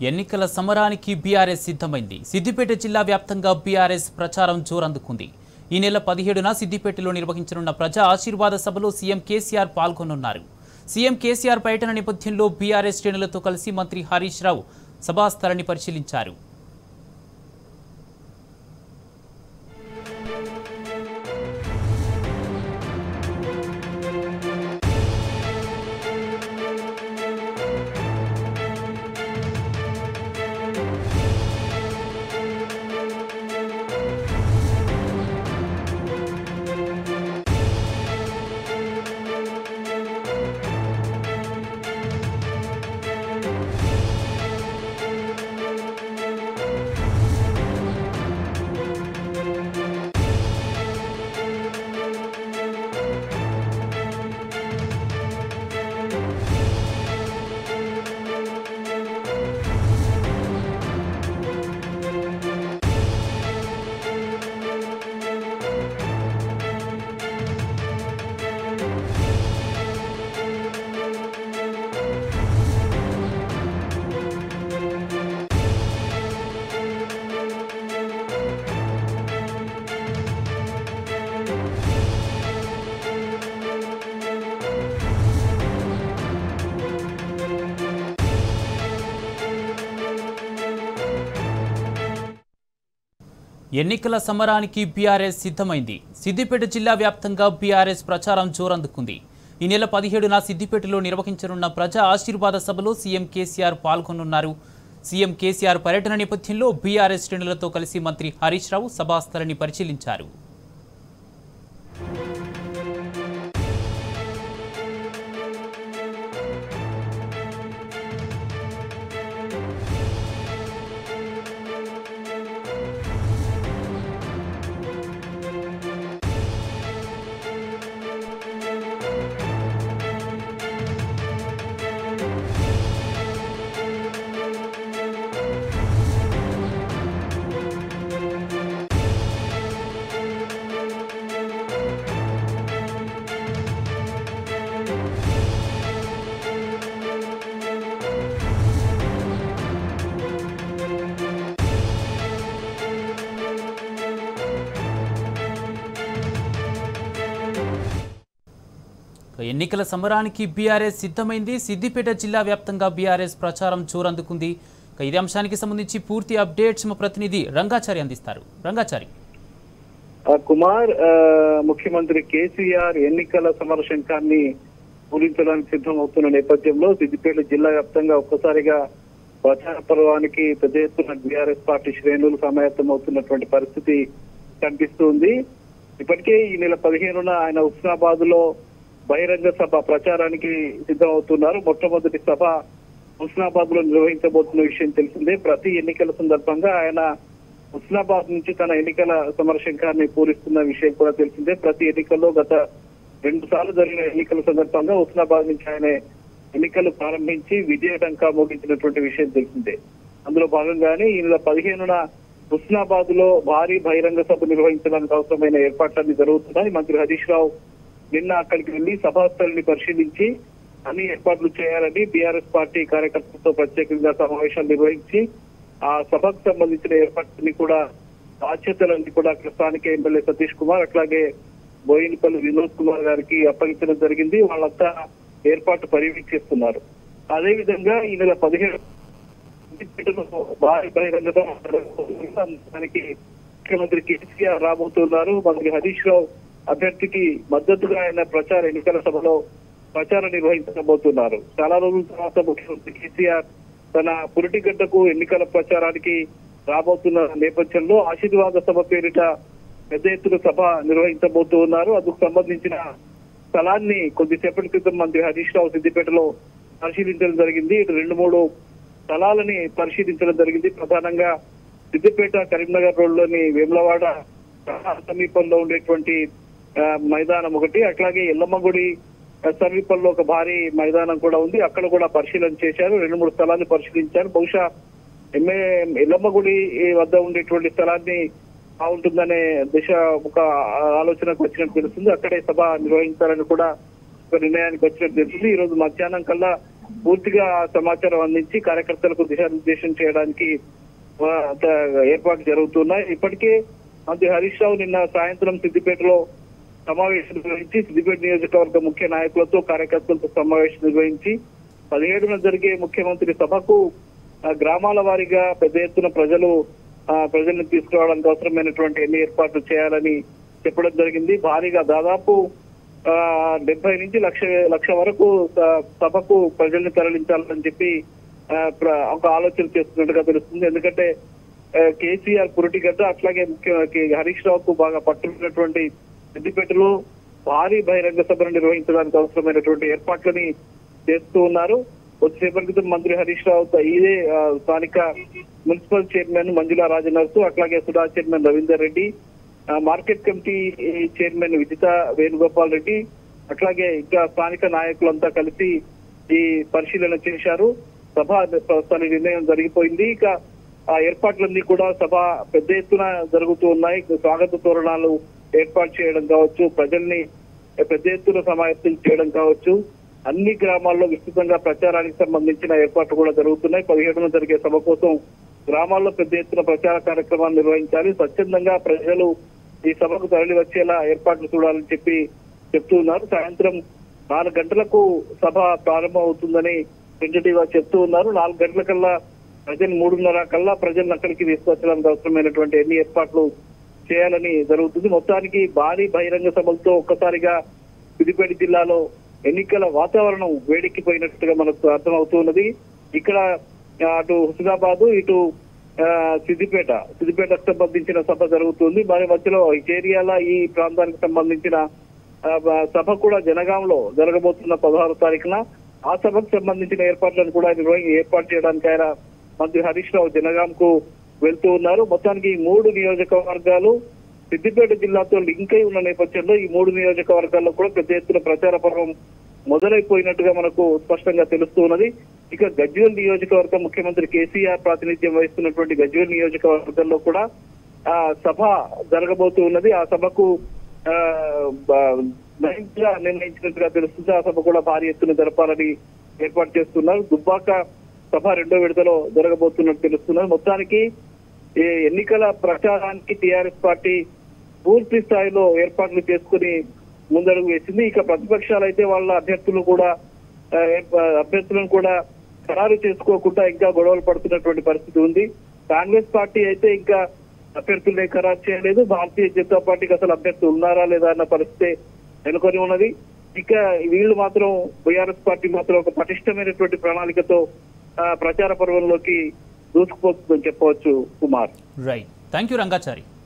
ఎన్నికల సమరానికి బీఆర్ఎస్ సిద్ధమైంది సిద్దిపేట జిల్లా వ్యాప్తంగా బీఆర్ఎస్ ప్రచారం జోరందుకుంది ఈ నెల పదిహేడున సిద్దిపేటలో నిర్వహించనున్న ప్రజా ఆశీర్వాద సభలో సీఎం కేసీఆర్ పాల్గొనున్నారు సీఎం కేసీఆర్ పర్యటన నేపథ్యంలో బీఆర్ఎస్ శ్రేణులతో కలిసి మంత్రి హరీష్ రావు సభాస్థలాన్ని పరిశీలించారు ఎన్నికల సమరానికి బీఆర్ఎస్ సిద్ధమైంది సిద్దిపేట జిల్లా వ్యాప్తంగా బీఆర్ఎస్ ప్రచారం జోరందుకుంది ఈ నెల పదిహేడున సిద్దిపేటలో నిర్వహించనున్న ప్రజా ఆశీర్వాద సభలో సీఎం కేసీఆర్ పాల్గొనున్నారు సీఎం కేసీఆర్ పర్యటన నేపథ్యంలో బీఆర్ఎస్ శ్రేణులతో కలిసి మంత్రి హరీష్ రావు సభాస్థలిని పరిశీలించారు ఎన్నికల సమరానికి బీఆర్ఎస్ సిద్ధమైంది సిద్దిపేట జిల్లా వ్యాప్తంగా బీఆర్ఎస్ ప్రచారం జోరందుకుంది ఇక ఇదే అంశానికి సంబంధించి పూర్తి అప్డేట్స్ మా ప్రతినిధి రంగాచారి అందిస్తారు రంగాచారి ఆ కుమార్ ఆ, ముఖ్యమంత్రి కేసీఆర్ ఎన్నికల సమర శంఖాన్ని పూరించడానికి సిద్ధమవుతున్న నేపథ్యంలో సిద్దిపేట జిల్లా వ్యాప్తంగా ఒక్కసారిగా ప్రచార పర్వానికి పెద్ద ఎత్తున బీఆర్ఎస్ పార్టీ శ్రేణులు సమాయత్తమవుతున్నటువంటి పరిస్థితి కనిపిస్తుంది ఇప్పటికే ఈ నెల పదిహేనున ఆయన హుస్నాబాద్ లో బహిరంగ సభ ప్రచారానికి సిద్ధమవుతున్నారు మొట్టమొదటి సభ హుస్నాబాద్ లో నిర్వహించబోతున్న విషయం తెలిసిందే ప్రతి ఎన్నికల సందర్భంగా ఆయన హుస్నాబాద్ నుంచి తన ఎన్నికల సమర శంఖాన్ని పూరిస్తున్న విషయం కూడా తెలిసిందే ప్రతి ఎన్నికల్లో గత రెండు సార్లు జరిగిన ఎన్నికల సందర్భంగా హుస్నాబాద్ నుంచి ఆయన ఎన్నికలు ప్రారంభించి విజయ డంకా మోగించినటువంటి విషయం తెలిసిందే అందులో భాగంగానే ఈ నెల పదిహేనున హుస్నాబాద్ లో భారీ బహిరంగ సభ నిర్వహించడానికి అవసరమైన ఏర్పాట్లన్నీ జరుగుతున్నాయి మంత్రి హరీష్ రావు నిన్న అక్కడికి వెళ్లి సభాస్థలిని పరిశీలించి అన్ని ఏర్పాట్లు చేయాలని బీఆర్ఎస్ పార్టీ కార్యకర్తలతో ప్రత్యేకంగా సమావేశాలు నిర్వహించి ఆ సభకు సంబంధించిన ఏర్పాట్లని కూడా బాధ్యతలన్నీ కూడా అక్కడ స్థానిక ఎమ్మెల్యే సతీష్ కుమార్ అట్లాగే బోయినపల్లి వినోద్ కుమార్ గారికి అప్పగించడం జరిగింది వాళ్ళంతా ఏర్పాటు పర్యవేక్షిస్తున్నారు అదే విధంగా ఈ నెల పదిహేడు భారీ బహిరంగ దానికి ముఖ్యమంత్రి కేసీఆర్ రాబోతున్నారు మంత్రి హరీష్ రావు అభ్యర్థికి మద్దతుగా ఆయన ప్రచార ఎన్నికల సభలో ప్రచారం నిర్వహించబోతున్నారు చాలా రోజుల తర్వాత ముఖ్యమంత్రి కేసీఆర్ తన పురిటిగడ్డకు ఎన్నికల ప్రచారానికి రాబోతున్న నేపథ్యంలో ఆశీర్వాద సభ పేరిట పెద్ద ఎత్తున సభ నిర్వహించబోతూ ఉన్నారు అందుకు సంబంధించిన స్థలాన్ని కొద్దిసేపటి క్రితం మంత్రి హరీష్ రావు సిద్దిపేటలో పరిశీలించడం జరిగింది ఇటు రెండు మూడు స్థలాలని పరిశీలించడం జరిగింది ప్రధానంగా సిద్దిపేట కరీంనగర్ రోడ్లోని వేములవాడ సమీపంలో ఉండేటువంటి ఆ, మైదానం ఒకటి అట్లాగే ఎల్లమ్మగుడి ఆ, సమీపంలో ఒక భారీ మైదానం కూడా ఉంది అక్కడ కూడా పరిశీలన చేశారు రెండు మూడు స్థలాన్ని పరిశీలించారు బహుశా ఎంఏ ఎల్లమ్మగుడి వద్ద ఉండేటువంటి స్థలాన్ని బాగుంటుందనే దిశ ఒక ఆలోచనకు వచ్చినట్టు తెలుస్తుంది అక్కడే సభ నిర్వహించాలని కూడా ఒక నిర్ణయానికి వచ్చినట్టు తెలుస్తుంది ఈ రోజు మధ్యాహ్నం కల్లా పూర్తిగా సమాచారం అందించి కార్యకర్తలకు దిశానిర్దేశం చేయడానికి ఆ, త- ఏర్పాట్లు జరుగుతున్నాయి ఇప్పటికే మంత్రి హరీష్ రావు నిన్న సాయంత్రం సిద్దిపేటలో సమావేశం నిర్వహించి సిద్దిపేట నియోజకవర్గ ముఖ్య నాయకులతో కార్యకర్తలతో సమావేశం నిర్వహించి పదిహేడున జరిగే ముఖ్యమంత్రి సభకు ఆ, గ్రామాల వారీగా పెద్ద ఎత్తున ప్రజలు ఆ, ప్రజల్ని తీసుకురావడానికి అవసరమైనటువంటి ఎన్ని ఏర్పాట్లు చేయాలని చెప్పడం జరిగింది భారీగా దాదాపు ఆ, డెబ్బై నుంచి లక్ష లక్ష వరకు స- సభకు ప్రజల్ని తరలించాలని చెప్పి ఆ, ప్ర- ఒక ఆలోచన చేస్తున్నట్టుగా తెలుస్తుంది ఎందుకంటే ఆ, కేసీఆర్ పురిటిగడ్డ అట్లాగే ముఖ్య కే- హరీష్ రావుకు బాగా పట్టుకున్నటువంటి సిద్దిపేటలో భారీ బహిరంగ సభను నిర్వహించడానికి అవసరమైనటువంటి ఏర్పాట్లని చేస్తూ ఉన్నారు కొద్దిసేపటి క్రితం మంత్రి హరీష్ రావు తో ఇదే ఆ, స్థానిక మున్సిపల్ చైర్మన్ మంజులా రాజనర్సు అట్లాగే సుధా చైర్మన్ రవీందర్ రెడ్డి ఆ, market committee chairman Vijitha Venugopal Reddy అట్లాగే ఇంకా స్థానిక నాయకులంతా కలిసి ఈ పరిశీలన చేశారు సభ ప్రస్తుతానికి నిర్ణయం జరిగిపోయింది ఇక ఆ ఏర్పాట్లన్నీ కూడా సభ పెద్ద ఎత్తున జరుగుతూ ఉన్నాయి స్వాగత తోరణాలు ఏర్పాటు చేయడం కావచ్చు ప్రజల్ని పెద్ద ఎత్తున సమాయత్తం చేయడం కావచ్చు అన్ని గ్రామాల్లో విస్తృతంగా ప్రచారానికి సంబంధించిన ఏర్పాట్లు కూడా జరుగుతున్నాయి పదిహేడున జరిగే సభ కోసం గ్రామాల్లో పెద్ద ఎత్తున ప్రచార కార్యక్రమాలు నిర్వహించాలి స్వచ్ఛందంగా ప్రజలు ఈ సభకు తరలి వచ్చేలా ఏర్పాట్లు చూడాలని చెప్పి చెప్తూ ఉన్నారు సాయంత్రం నాలుగు గంటలకు సభ ప్రారంభం అవుతుందని వెంకటీవా చెప్తూ ఉన్నారు నాలుగు గంటల కల్లా ప్రజలు మూడున్నర కల్లా ప్రజలను అక్కడికి తీసుకొచ్చడానికి అవసరమైనటువంటి ఎన్ని ఏర్పాట్లు చేయాలని జరుగుతుంది మొత్తానికి భారీ బహిరంగ సభలతో ఒక్కసారిగా సిద్దిపేట జిల్లాలో ఎన్నికల వాతావరణం వేడెక్కిపోయినట్టుగా మనకు అర్థమవుతున్నది ఇక్కడ ఆ, అటు హుస్నాబాద్ ఇటు ఆ, సిద్దిపేట సిద్దిపేటకు సంబంధించిన సభ జరుగుతుంది మరి మధ్యలో ఈ ఏరియాల ఈ ప్రాంతానికి సంబంధించిన ఆ, బ- సభ కూడా జనగాంలో జరగబోతున్న పదహారు తారీఖున ఆ సభకు సంబంధించిన ఏర్పాట్లను కూడా నిర్వహి ఏర్పాటు చేయడానికి ఆయన మంత్రి హరీష్ రావు జనగాంకు వెళ్తూ ఉన్నారు మొత్తానికి ఈ మూడు నియోజకవర్గాలు సిద్దిపేట జిల్లాతో లింక్ అయి ఉన్న నేపథ్యంలో ఈ మూడు నియోజకవర్గాల్లో కూడా పెద్ద ఎత్తున ప్రచార పర్వం మొదలైపోయినట్టుగా మనకు స్పష్టంగా తెలుస్తూ ఉన్నది ఇక గజ్వేల్ నియోజకవర్గం ముఖ్యమంత్రి కేసీఆర్ ప్రాతినిధ్యం వహిస్తున్నటువంటి గజ్వేల్ నియోజకవర్గంలో కూడా ఆ సభ జరగబోతూ ఉన్నది ఆ సభకు ఆ, బ- నైన్త్ గా నిర్ణయించినట్టుగా తెలుస్తుంది ఆ సభ కూడా భారీ ఎత్తున జరపాలని ఏర్పాటు చేస్తున్నారు దుబ్బాక సభ రెండో విడతలో జరగబోతున్నట్టు తెలుస్తున్నది మొత్తానికి ఈ ఎన్నికల ప్రచారానికి టీఆర్ఎస్ పార్టీ పూర్తి స్థాయిలో ఏర్పాట్లు చేసుకుని ముందడుగు వేసింది ఇక ప్రతిపక్షాలు అయితే వాళ్ళ అభ్యర్థులు కూడా ఆ, ఏర్ప- అభ్యర్థులను కూడా ఖరారు చేసుకోకుండా ఇంకా గొడవలు పడుతున్నటువంటి పరిస్థితి ఉంది కాంగ్రెస్ పార్టీ అయితే ఇంకా అభ్యర్థులనే ఖరారు చేయలేదు భారతీయ జనతా పార్టీకి అసలు అభ్యర్థులు ఉన్నారా లేదా అన్న పరిస్థితి నెలకొని ఉన్నది ఇక వీళ్ళు మాత్రం బీఆర్ఎస్ పార్టీ మాత్రం ఒక పటిష్టమైనటువంటి ప్రణాళికతో ఆ, ప్రచార పర్వంలోకి దూసుకుపోతుందని చెప్పవచ్చు Kumar right thank you Rangachari